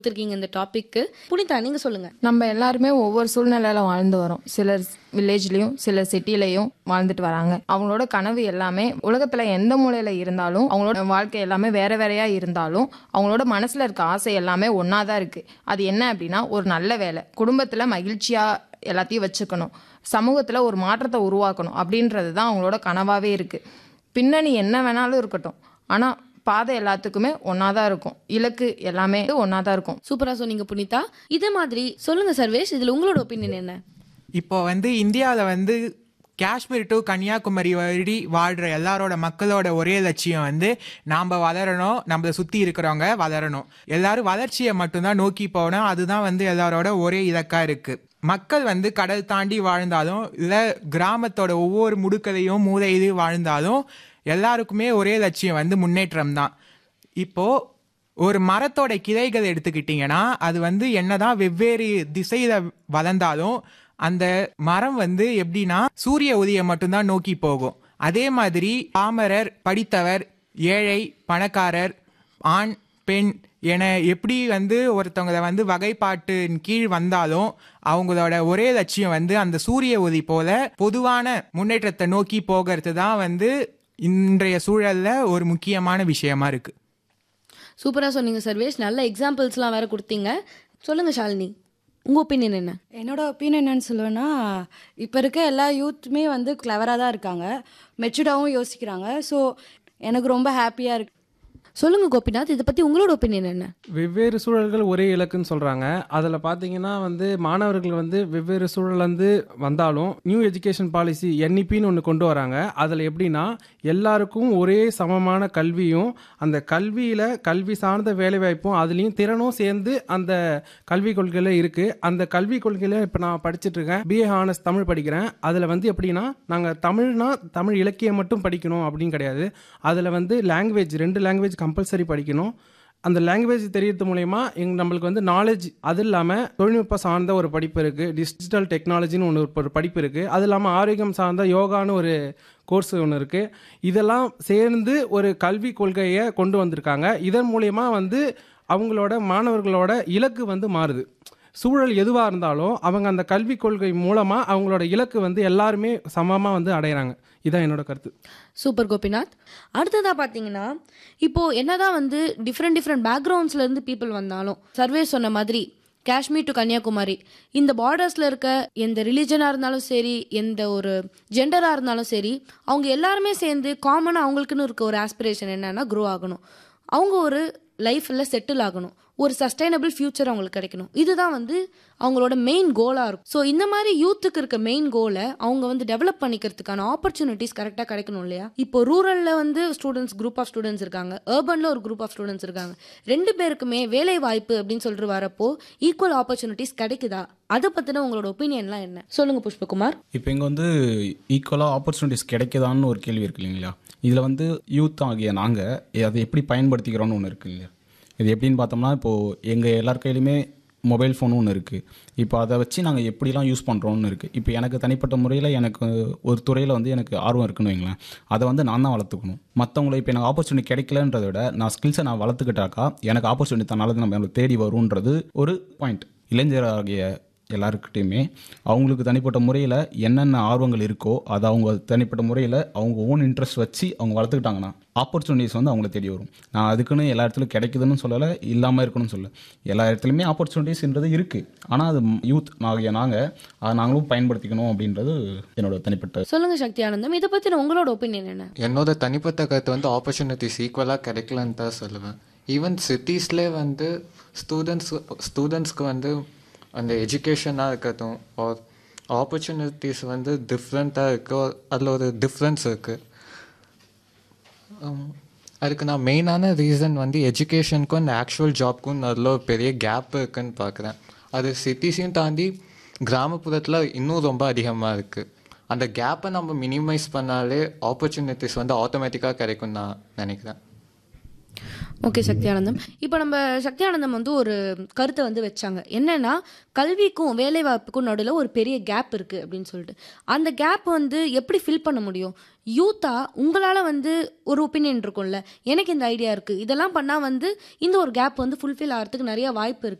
கொடுத்துருக்கீங்க இந்த டாபிக்கு புனிதா நீங்க சொல்லுங்க நம்ம எல்லாருமே ஒவ்வொரு சூழ்நிலையில வாழ்ந்து வரோம் சிலர் வில்லேஜ்லயும் சிலர் சிட்டிலையும் வாழ்ந்துட்டு வராங்க அவங்களோட கனவு எல்லாமே உலகத்துல எந்த மூலையில இருந்தாலும் அவங்களோட வாழ்க்கை எல்லாமே வேற வேறையா இருந்தாலும் அவங்களோட மனசுல இருக்க ஆசை எல்லாமே ஒன்னாதான் இருக்கு அது என்ன அப்படின்னா ஒரு நல்ல வேலை குடும்பத்துல மகிழ்ச்சியா எல்லாத்தையும் வச்சுக்கணும் சமூகத்துல ஒரு மாற்றத்தை உருவாக்கணும் அப்படின்றது தான் அவங்களோட கனவாவே இருக்கு பின்னணி என்ன வேணாலும் இருக்கட்டும் ஆனா பாதை எல்லாத்துக்குமே ஒன்னாதான் இருக்கும் இலக்கு எல்லாமே ஒன்னாதான் இருக்கும் சூப்பரா சொன்னீங்க புனிதா இதே மாதிரி சொல்லுங்க சர்வேஷ் இதுல உங்களோட ஒப்பீனியன் என்ன இப்போ வந்து இந்தியாவில் வந்து காஷ்மீர் டு கன்னியாகுமரி வழி வாழ்கிற எல்லாரோட மக்களோட ஒரே லட்சியம் வந்து நாம் வளரணும் நம்மளை சுற்றி இருக்கிறவங்க வளரணும் எல்லாரும் வளர்ச்சியை மட்டும்தான் நோக்கி போகணும் அதுதான் வந்து எல்லாரோட ஒரே இலக்காக இருக்குது மக்கள் வந்து கடல் தாண்டி வாழ்ந்தாலும் இல்லை கிராமத்தோட ஒவ்வொரு முடுக்கலையும் மூலையிலையும் வாழ்ந்தாலும் எல்லாருக்குமே ஒரே லட்சியம் வந்து முன்னேற்றம் தான் இப்போ ஒரு மரத்தோட கிளைகள் எடுத்துக்கிட்டிங்கன்னா அது வந்து என்னதான் வெவ்வேறு திசையில வளர்ந்தாலும் அந்த மரம் வந்து எப்படின்னா சூரிய உதயம் மட்டும்தான் நோக்கி போகும் அதே மாதிரி பாமரர் படித்தவர் ஏழை பணக்காரர் ஆண் பெண் என எப்படி வந்து ஒருத்தவங்களை வந்து வகைப்பாட்டின் கீழ் வந்தாலும் அவங்களோட ஒரே லட்சியம் வந்து அந்த சூரிய ஒளி போல பொதுவான முன்னேற்றத்தை நோக்கி போகிறது தான் வந்து இன்றைய சூழல்ல ஒரு முக்கியமான விஷயமா இருக்கு சூப்பரா சொன்னீங்க சர்வேஷ் நல்ல எக்ஸாம்பிள்ஸ்லாம் வேற கொடுத்தீங்க சொல்லுங்க ஷாலினி உங்க ஒப்பீனியன் என்ன என்னோட ஒப்பீனியன் என்னன்னு சொல்லுவேன்னா இப்போ இருக்க எல்லா யூத்துமே வந்து கிளவராக தான் இருக்காங்க மெச்சூர்டாகவும் யோசிக்கிறாங்க ஸோ எனக்கு ரொம்ப ஹாப்பியாக இருக்கு சொல்லுங்க கோபிநாத் இதை பத்தி உங்களோட ஒப்பீனியன் என்ன வெவ்வேறு சூழல்கள் ஒரே இலக்குன்னு சொல்கிறாங்க அதில் பார்த்தீங்கன்னா வந்து மாணவர்கள் வந்து வெவ்வேறு சூழல்லேருந்து வந்தாலும் நியூ எஜுகேஷன் பாலிசி என்இபின்னு ஒன்று கொண்டு வராங்க அதில் எப்படின்னா எல்லாருக்கும் ஒரே சமமான கல்வியும் அந்த கல்வியில் கல்வி சார்ந்த வேலைவாய்ப்பும் அதுலேயும் திறனும் சேர்ந்து அந்த கல்விக் கொள்கையில் இருக்குது அந்த கல்விக் கொள்கையில் இப்போ நான் படிச்சுட்டு இருக்கேன் பிஏ ஹானஸ் தமிழ் படிக்கிறேன் அதில் வந்து எப்படின்னா நாங்கள் தமிழ்னா தமிழ் இலக்கியம் மட்டும் படிக்கணும் அப்படின்னு கிடையாது அதில் வந்து லாங்குவேஜ் ரெண்டு லாங்குவேஜ் கம்பல்சரி படிக்கணும் அந்த லாங்குவேஜ் தெரியறது மூலயமா எங்க நம்மளுக்கு வந்து நாலேஜ் அது இல்லாமல் தொழில்நுட்பம் சார்ந்த ஒரு படிப்பு இருக்குது டிஜிட்டல் டெக்னாலஜின்னு ஒன்று ஒரு படிப்பு இருக்குது அது இல்லாமல் ஆரோக்கியம் சார்ந்த யோகான்னு ஒரு கோர்ஸ் ஒன்று இருக்குது இதெல்லாம் சேர்ந்து ஒரு கல்வி கொள்கையை கொண்டு வந்திருக்காங்க இதன் மூலயமா வந்து அவங்களோட மாணவர்களோட இலக்கு வந்து மாறுது சூழல் எதுவாக இருந்தாலும் அவங்க அந்த கல்விக் கொள்கை மூலமாக அவங்களோட இலக்கு வந்து எல்லாருமே சமமாக வந்து அடையிறாங்க இதான் என்னோட கருத்து சூப்பர் கோபிநாத் அடுத்ததா பாத்தீங்கன்னா இப்போ என்னதான் வந்து டிஃப்ரெண்ட் டிஃப்ரெண்ட் பேக்ரவுண்ட்ஸ்ல இருந்து பீப்புள் வந்தாலும் சர்வே சொன்ன மாதிரி காஷ்மீர் டு கன்னியாகுமரி இந்த பார்டர்ஸ்ல இருக்க எந்த ரிலீஜனா இருந்தாலும் சரி எந்த ஒரு ஜெண்டரா இருந்தாலும் சரி அவங்க எல்லாருமே சேர்ந்து காமனா அவங்களுக்குன்னு இருக்க ஒரு ஆஸ்பிரேஷன் என்னன்னா க்ரோ ஆகணும் அவங்க ஒரு லைஃப்ல செட்டில் ஆகணும் ஒரு சஸ்டைனபிள் ஃபியூச்சர் அவங்களுக்கு கிடைக்கணும் இதுதான் வந்து அவங்களோட மெயின் கோலாக இருக்கும் ஸோ இந்த மாதிரி யூத்துக்கு இருக்க மெயின் கோலை அவங்க வந்து டெவலப் பண்ணிக்கிறதுக்கான ஆப்பர்ச்சுனிட்டிஸ் கரெக்டாக கிடைக்கணும் இல்லையா இப்போ ரூரலில் வந்து ஸ்டூடெண்ட்ஸ் குரூப் ஆஃப் ஸ்டூடெண்ட்ஸ் இருக்காங்க அர்பனில் ஒரு குரூப் ஆஃப் ஸ்டூடெண்ட்ஸ் இருக்காங்க ரெண்டு பேருக்குமே வேலை வாய்ப்பு அப்படின்னு சொல்லிட்டு வரப்போ ஈக்குவல் ஆப்பர்ச்சுனிட்டிஸ் கிடைக்குதா அதை பற்றின உங்களோட ஒப்பீனியன்லாம் என்ன சொல்லுங்க புஷ்பகுமார் இப்போ இங்கே வந்து ஈக்குவலாக ஆப்பர்ச்சுனிட்டிஸ் கிடைக்குதான்னு ஒரு கேள்வி இருக்கு இல்லைங்களா இதில் வந்து யூத் ஆகிய நாங்கள் அதை எப்படி பயன்படுத்திக்கிறோன்னு ஒன்று இருக்கு இல்லையா இது எப்படின்னு பார்த்தோம்னா இப்போது எங்கள் எல்லார் கையிலுமே மொபைல் ஃபோனும் ஒன்று இருக்குது இப்போ அதை வச்சு நாங்கள் எப்படிலாம் யூஸ் பண்ணுறோன்னு இருக்குது இப்போ எனக்கு தனிப்பட்ட முறையில் எனக்கு ஒரு துறையில் வந்து எனக்கு ஆர்வம் இருக்குன்னு வைங்களேன் அதை வந்து நான் தான் வளர்த்துக்கணும் மற்றவங்களை இப்போ எனக்கு ஆப்பர்ச்சுனிட்டி கிடைக்கலன்றதை விட நான் ஸ்கில்ஸை நான் வளர்த்துக்கிட்டாக்கா எனக்கு ஆப்பர்ச்சுனிட்டி தன்னால நம்ம தேடி வருன்றது ஒரு பாயிண்ட் இளைஞராகிய எல்லாருக்கிட்டையுமே அவங்களுக்கு தனிப்பட்ட முறையில் என்னென்ன ஆர்வங்கள் இருக்கோ அதை அவங்க தனிப்பட்ட முறையில் அவங்க ஓன் இன்ட்ரெஸ்ட் வச்சு அவங்க வளர்த்துக்கிட்டாங்கன்னா ஆப்பர்ச்சுனிட்டிஸ் வந்து அவங்கள தேடி வரும் நான் அதுக்குன்னு எல்லா இடத்துலையும் கிடைக்குதுன்னு சொல்லலை இல்லாமல் இருக்கணும்னு சொல்ல எல்லா இடத்துலையுமே ஆப்பர்ச்சுனிட்டிஸ்ன்றது இருக்குது ஆனால் அது யூத் ஆகிய நாங்கள் அதை நாங்களும் பயன்படுத்திக்கணும் அப்படின்றது என்னோட தனிப்பட்ட சொல்லுங்க சக்தி ஆனந்தம் இதை பற்றின உங்களோட ஒப்பீனியன் என்ன என்னோட தனிப்பட்ட கருத்து வந்து ஆப்பர்ச்சுனிட்டிஸ் ஈக்குவலாக கிடைக்கலன்னு தான் சொல்லுவேன் ஈவன் சிட்டிஸ்லே வந்து ஸ்டூடெண்ட்ஸ் ஸ்டூடெண்ட்ஸ்க்கு வந்து அந்த எஜுகேஷனாக இருக்கட்டும் ஆர் ஆப்பர்ச்சுனிட்டிஸ் வந்து டிஃப்ரெண்ட்டாக இருக்கு அதில் ஒரு டிஃப்ரென்ஸ் இருக்குது அதுக்கு நான் மெயினான ரீசன் வந்து எஜுகேஷனுக்கும் இந்த ஆக்சுவல் ஜாப்க்கும் நல்ல ஒரு பெரிய கேப் இருக்குன்னு பார்க்குறேன் அது சிட்டிஸையும் தாண்டி கிராமப்புறத்தில் இன்னும் ரொம்ப அதிகமாக இருக்குது அந்த கேப்பை நம்ம மினிமைஸ் பண்ணாலே ஆப்பர்ச்சுனிட்டிஸ் வந்து ஆட்டோமேட்டிக்காக கிடைக்கும்னு நான் நினைக்கிறேன் ஓகே சக்தி ஆனந்தம் இப்போ நம்ம சக்தி ஆனந்தம் வந்து ஒரு கருத்தை வந்து வச்சாங்க என்னன்னா கல்விக்கும் வேலைவாய்ப்புக்கும் நடுவில் ஒரு பெரிய கேப் இருக்குது அப்படின்னு சொல்லிட்டு அந்த கேப் வந்து எப்படி ஃபில் பண்ண முடியும் யூத்தா உங்களால் வந்து ஒரு ஒப்பீனியன் இருக்கும்ல எனக்கு இந்த ஐடியா இருக்குது இதெல்லாம் பண்ணால் வந்து இந்த ஒரு கேப் வந்து ஃபுல்ஃபில் ஆகிறதுக்கு நிறைய வாய்ப்பு இருக்குது